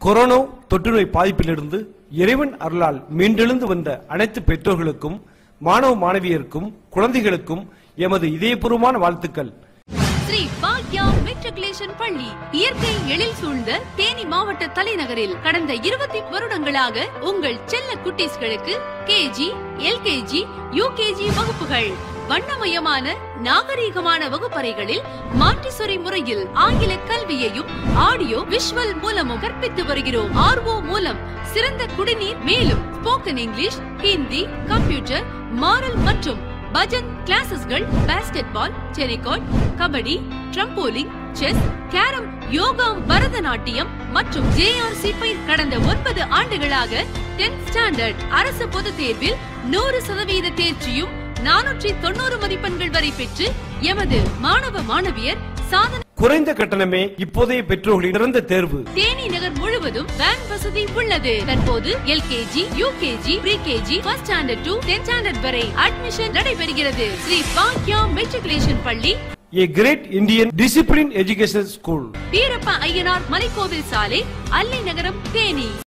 corona தொற்றுநோய் பாதிப்பிலிருந்து இறைவன் அருளால் மீண்டெழுந்து வந்த அனைத்து பெற்றோர்களுக்கும் மாணவ மாணவியருக்கும் குழந்தைகளுக்கும் எமது இதயபூர்வமான வாழ்த்துக்கள் ஸ்ரீ பாக்யா மெட்ரிகுலேஷன் பள்ளி இயற்கை எழில் சூழ்ந்த தேனி மாவட்ட தலைநகரில் கடந்த இருபத்தி வருடங்களாக உங்கள் செல்ல குட்டீஸ்களுக்கு கேஜி எல்கேஜி யூகேஜி வகுப்புகள் வண்ணமயமான நாகரீகமான வகுப்பறைகளில் மாண்டிசொரி முறையில் ஆங்கில கல்வியையும் ஆடியோ விஷுவல் மூலமும் கற்பித்து வருகிறோம் ஆர்வோ மூலம் சிறந்த குடிநீர் மேலும் spoken English Hindi computer moral மற்றும் பஜன் கிளாஸஸ்கள் basket ball tennikoit kabaddi trampoline chess carrom yoga Bharatanatyam மற்றும் ஜேஆர்சி பயிர் கடந்த ஒன்பது ஆண்டுகளாக டென்த் ஸ்டாண்டர்ட் அரசு பொதுத் தேர்வில் நூறு சதவீத தேர்ச்சியும் நானூற்றி தொண்ணூறு மதிப்பெண்கள் வரை பெற்று எமது மாணவ மாணவியர் சாதனை குறைந்த கட்டணமே இப்போதைய பெற்றோர்களின் சிறந்த தேர்வு தேனி நகர் முழுவதும் வேன் வசதி உள்ளது தற்போது LKG UKG pre KG first standard to tenth standard வரை அட்மிஷன் நடைபெறுகிறது ஸ்ரீ பாக்யா மெட்ரிகுலேஷன் பள்ளி A grade Indian discipline education school Veerappa Ayyanar Malaikovil சாலை அல்லை நகரம் தேனி